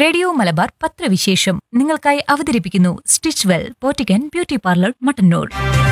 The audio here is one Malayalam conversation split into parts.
റേഡിയോ മലബാർ പത്രവിശേഷം നിങ്ങൾക്കായി അവതരിപ്പിക്കുന്നു സ്റ്റിച്ച് വെൽ പോറ്റിക്കൻ ബ്യൂട്ടി പാർലർ മട്ടന്നൂർ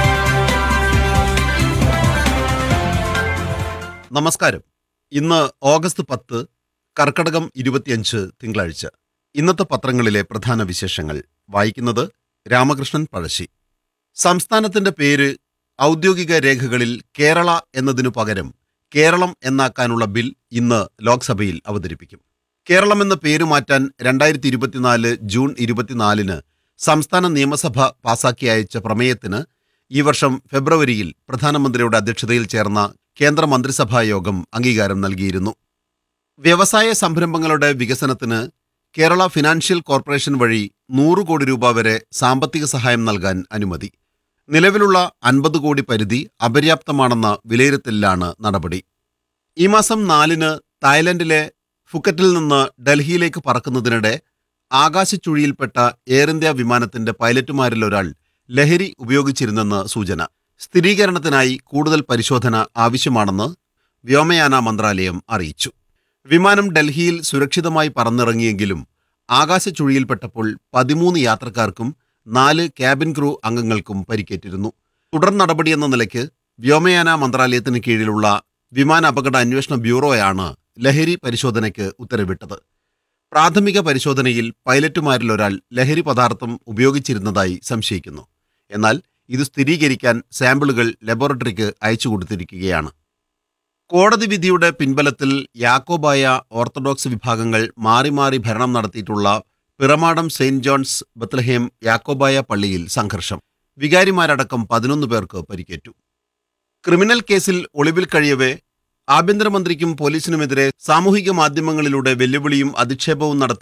നമസ്കാരം ഇന്ന് ഓഗസ്റ്റ് പത്ത് കർക്കടകം ഇരുപത്തിയഞ്ച് തിങ്കളാഴ്ച ഇന്നത്തെ പത്രങ്ങളിലെ പ്രധാന വിശേഷങ്ങൾ വായിക്കുന്നത് രാമകൃഷ്ണൻ പഴശ്ശി സംസ്ഥാനത്തിന്റെ പേര് ഔദ്യോഗിക രേഖകളിൽ കേരള എന്നതിനു പകരം കേരളം എന്നാക്കാനുള്ള ബിൽ ഇന്ന് ലോക്സഭയിൽ അവതരിപ്പിക്കും കേരളം എന്ന പേര് മാറ്റാൻ രണ്ടായിരത്തി ഇരുപത്തിനാല് ജൂൺ ഇരുപത്തിനാലിന് സംസ്ഥാന നിയമസഭ പാസാക്കി അയച്ച പ്രമേയത്തിന് ഈ വർഷം ഫെബ്രുവരിയിൽ പ്രധാനമന്ത്രിയുടെ അധ്യക്ഷതയിൽ ചേർന്ന കേന്ദ്ര മന്ത്രിസഭാ യോഗം അംഗീകാരം നൽകിയിരുന്നു വ്യവസായ സംരംഭങ്ങളുടെ വികസനത്തിന് കേരള ഫിനാൻഷ്യൽ കോർപ്പറേഷൻ വഴി നൂറ് കോടി രൂപ വരെ സാമ്പത്തിക സഹായം നൽകാൻ അനുമതി നിലവിലുള്ള അൻപത് കോടി പരിധി അപര്യാപ്തമാണെന്ന വിലയിരുത്തലിലാണ് നടപടി ഈ മാസം നാലിന് തായ്ലൻഡിലെ ഫുക്കറ്റിൽ നിന്ന് ഡൽഹിയിലേക്ക് പറക്കുന്നതിനിടെ ആകാശച്ചുഴിയിൽപ്പെട്ട എയർ ഇന്ത്യ വിമാനത്തിന്റെ പൈലറ്റുമാരിൽ ഒരാൾ ലഹരി ഉപയോഗിച്ചിരുന്നെന്ന് സൂചന സ്ഥിരീകരണത്തിനായി കൂടുതൽ പരിശോധന ആവശ്യമാണെന്ന് വ്യോമയാന മന്ത്രാലയം അറിയിച്ചു വിമാനം ഡൽഹിയിൽ സുരക്ഷിതമായി പറന്നിറങ്ങിയെങ്കിലും ആകാശച്ചുഴിയിൽപ്പെട്ടപ്പോൾ പതിമൂന്ന് യാത്രക്കാർക്കും നാല് ക്യാബിൻ ക്രൂ അംഗങ്ങൾക്കും പരിക്കേറ്റിരുന്നു തുടർ നടപടിയെന്ന നിലയ്ക്ക് വ്യോമയാന മന്ത്രാലയത്തിന് കീഴിലുള്ള വിമാന അപകട അന്വേഷണ ബ്യൂറോയാണ് ലഹരി പരിശോധനയ്ക്ക് ഉത്തരവിട്ടത് പ്രാഥമിക പരിശോധനയിൽ പൈലറ്റുമാരിൽ ഒരാൾ ലഹരി പദാർത്ഥം ഉപയോഗിച്ചിരുന്നതായി സംശയിക്കുന്നു എന്നാൽ ഇത് സ്ഥിരീകരിക്കാൻ സാമ്പിളുകൾ ലബോറട്ടറിക്ക് അയച്ചു കൊടുത്തിരിക്കുകയാണ് കോടതി വിധിയുടെ പിൻബലത്തിൽ യാക്കോബായ ഓർത്തഡോക്സ് വിഭാഗങ്ങൾ മാറി മാറി ഭരണം നടത്തിയിട്ടുള്ള Piramadam saint Johns Bethlehem Yakobaya പള്ളിയിൽ സംഘർഷം വികാരിമാരടക്കം പതിനൊന്ന് പേർക്ക് പരിക്കേറ്റു ക്രിമിനൽ കേസിൽ ഒളിവിൽ കഴിയവേ ആഭ്യന്തരമന്ത്രിക്കും പോലീസിനുമെതിരെ സാമൂഹിക മാധ്യമങ്ങളിലൂടെ വെല്ലുവിളിയും അധിക്ഷേപവും നടത്തി